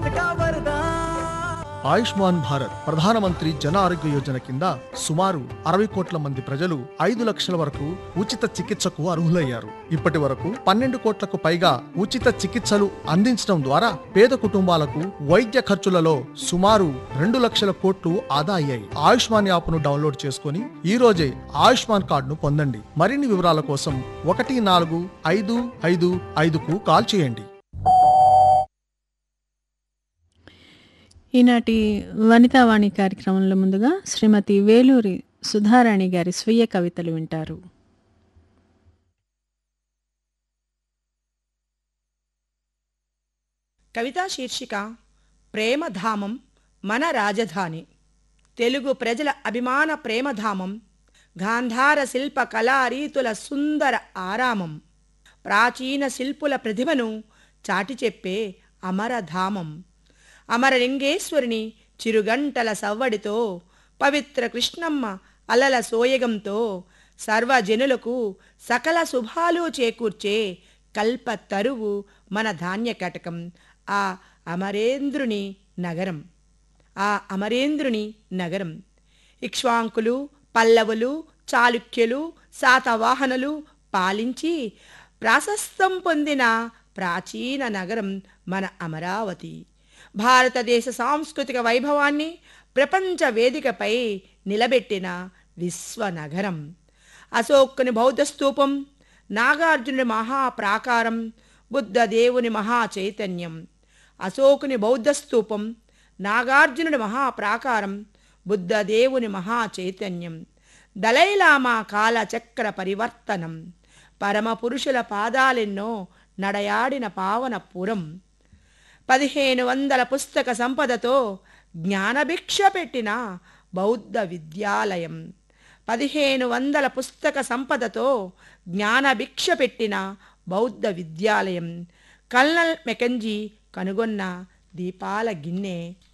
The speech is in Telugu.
का वरदान ఆయుష్మాన్ భారత్ ప్రధానమంత్రి జన ఆరోగ్య యోజన కింద సుమారు అరవై కోట్ల మంది ప్రజలు ఐదు లక్షల వరకు ఉచిత చికిత్సకు అర్హులయ్యారు ఇప్పటి వరకు పన్నెండు కోట్లకు పైగా ఉచిత చికిత్సలు అందించడం ద్వారా పేద కుటుంబాలకు వైద్య ఖర్చులలో సుమారు రెండు లక్షల కోట్లు ఆదా అయ్యాయి ఆయుష్మాన్ యాప్ను డౌన్లోడ్ చేసుకుని ఈ రోజే ఆయుష్మాన్ కార్డును పొందండి మరిన్ని వివరాల కోసం ఒకటి నాలుగు ఐదు ఐదు ఐదుకు కాల్ చేయండి ఈనాటి వనితావాణి కార్యక్రమంలో ముందుగా శ్రీమతి వేలూరి సుధారాణి గారి స్వీయ కవితలు వింటారు కవితా శీర్షిక ప్రేమధామం మన రాజధాని తెలుగు ప్రజల అభిమాన ప్రేమధామం గాంధార శిల్ప కళారీతుల సుందర ఆరామం ప్రాచీన శిల్పుల ప్రతిభను చాటి చెప్పే అమరధామం అమరలింగేశ్వరుని చిరుగంటల సవ్వడితో పవిత్ర కృష్ణమ్మ అలల సోయగంతో సర్వజనులకు సకల శుభాలు చేకూర్చే కల్ప తరువు మన ధాన్య కటకం ఆ అమరేంద్రుని నగరం ఆ అమరేంద్రుని నగరం ఇక్ష్వాంకులు పల్లవులు చాళుక్యులు శాతవాహనులు పాలించి ప్రాశస్తం పొందిన ప్రాచీన నగరం మన అమరావతి భారతదేశ సాంస్కృతిక వైభవాన్ని ప్రపంచ వేదికపై నిలబెట్టిన విశ్వనగరం అశోకుని బౌద్ధ స్తూపం నాగార్జునుడి మహాప్రాకారం బుద్ధదేవుని మహా చైతన్యం అశోకుని బౌద్ధ స్తూపం నాగార్జునుడి మహాప్రాకారం బుద్ధదేవుని మహా చైతన్యం దలైలామా కాలచక్ర పరివర్తనం పరమ పురుషుల పాదాలెన్నో నడయాడిన పావనపురం పదిహేను వందల పుస్తక సంపదతో జ్ఞానభిక్ష పెట్టిన బౌద్ధ విద్యాలయం పదిహేను వందల పుస్తక సంపదతో జ్ఞానభిక్ష పెట్టిన బౌద్ధ విద్యాలయం కల్నల్ మెకంజీ కనుగొన్న దీపాల గిన్నె